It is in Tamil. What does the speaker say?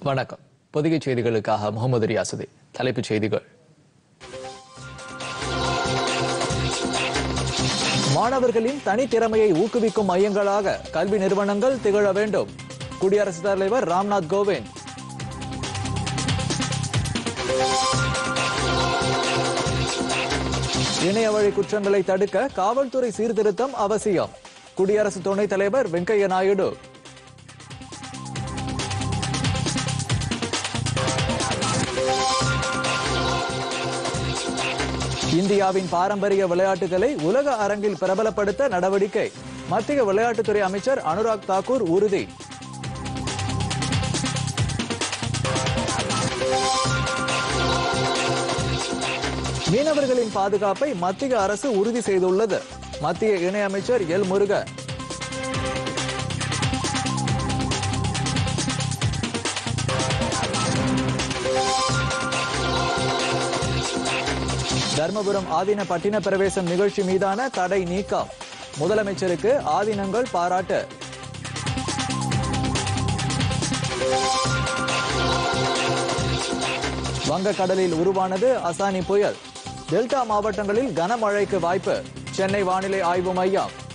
வணக்கம் பொதிகை செய்திகளுக்காக முகமது ரியாசுதி தலைப்புச் செய்திகள் மாணவர்களின் தனித்திறமையை ஊக்குவிக்கும் மையங்களாக கல்வி நிறுவனங்கள் திகழ வேண்டும் குடியரசுத் தலைவர் ராம்நாத் கோவிந்த் இணைய வழி குற்றங்களை தடுக்க காவல்துறை சீர்திருத்தம் அவசியம் குடியரசு துணைத் தலைவர் வெங்கையா நாயுடு இந்தியாவின் பாரம்பரிய விளையாட்டுகளை உலக அரங்கில் பிரபலப்படுத்த நடவடிக்கை மத்திய விளையாட்டுத்துறை அமைச்சர் அனுராக் தாக்கூர் உறுதி மீனவர்களின் பாதுகாப்பை மத்திய அரசு உறுதி செய்துள்ளது மத்திய இணையமைச்சர் எல் முருகன் தர்மபுரம் ஆதீன பட்டின பிரவேசம் நிகழ்ச்சி மீதான தடை நீக்கம் முதலமைச்சருக்கு ஆதீனங்கள் பாராட்டு வங்கக்கடலில் உருவானது அசானி புயல் டெல்டா மாவட்டங்களில் கனமழைக்கு வாய்ப்பு சென்னை வானிலை ஆய்வு மையம்